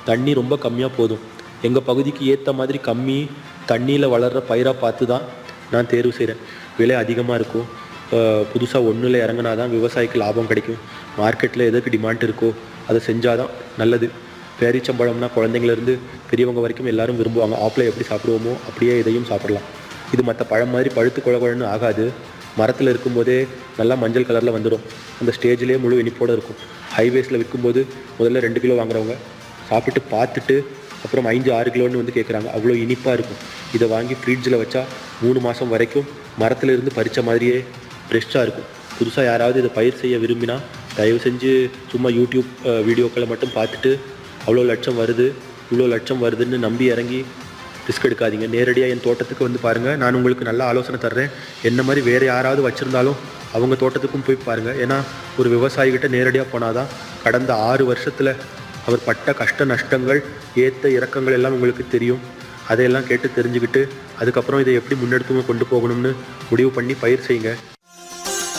தண்ணி ரொம்ப கம்மியாக போதும் எங்கள் பகுதிக்கு ஏற்ற மாதிரி கம்மி தண்ணியில் வளர்கிற பயிராக பார்த்து தான் நான் தேர்வு செய்கிறேன் விலை அதிகமாக இருக்கும் புதுசாக ஒன்றில் இறங்கினா தான் விவசாயிக்கு லாபம் கிடைக்கும் மார்க்கெட்டில் எதுக்கு டிமாண்ட் இருக்கோ அதை செஞ்சால் தான் நல்லது பேரீச்சம்பழம்னா குழந்தைங்கலேருந்து பெரியவங்க வரைக்கும் எல்லாரும் விரும்புவாங்க ஆப்பிளை எப்படி சாப்பிடுவோமோ அப்படியே இதையும் சாப்பிடலாம் இது மற்ற பழம் மாதிரி பழுத்து குழ குழன்னு ஆகாது மரத்தில் இருக்கும்போதே நல்லா மஞ்சள் கலரில் வந்துடும் அந்த ஸ்டேஜ்லேயே முழு இனிப்போடு இருக்கும் ஹைவேஸில் விற்கும்போது முதல்ல ரெண்டு கிலோ வாங்குறவங்க சாப்பிட்டு பார்த்துட்டு அப்புறம் ஐந்து ஆறு கிலோன்னு வந்து கேட்குறாங்க அவ்வளோ இனிப்பாக இருக்கும் இதை வாங்கி ஃப்ரிட்ஜில் வச்சா மூணு மாதம் வரைக்கும் மரத்துல இருந்து பறித்த மாதிரியே ஃப்ரெஷ்ஷாக இருக்கும் புதுசாக யாராவது இதை பயிர் செய்ய விரும்பினா தயவு செஞ்சு சும்மா யூடியூப் அஹ், வீடியோக்களை மட்டும் பார்த்துட்டு அவ்வளோ லட்சம் வருது இவ்வளோ லட்சம் வருதுன்னு நம்பி இறங்கி ரிஸ்க் எடுக்காதீங்க நேரடியாக என் தோட்டத்துக்கு வந்து பாருங்கள் நான் உங்களுக்கு நல்ல ஆலோசனை தர்றேன் என்ன மாதிரி வேறு யாராவது வச்சுருந்தாலும் அவங்க தோட்டத்துக்கும் போய் பாருங்கள் ஏன்னா ஒரு விவசாயிகிட்ட நேரடியாக போனால் தான் கடந்த ஆறு வருஷத்தில் அவர் பட்ட கஷ்ட நஷ்டங்கள் ஏற்ற இறக்கங்கள் எல்லாம் உங்களுக்கு தெரியும் அதையெல்லாம் கேட்டு தெரிஞ்சுக்கிட்டு அதுக்கப்புறம் இதை எப்படி முன்னெடுத்து கொண்டு போகணும்னு முடிவு பண்ணி பயிர் செய்யுங்க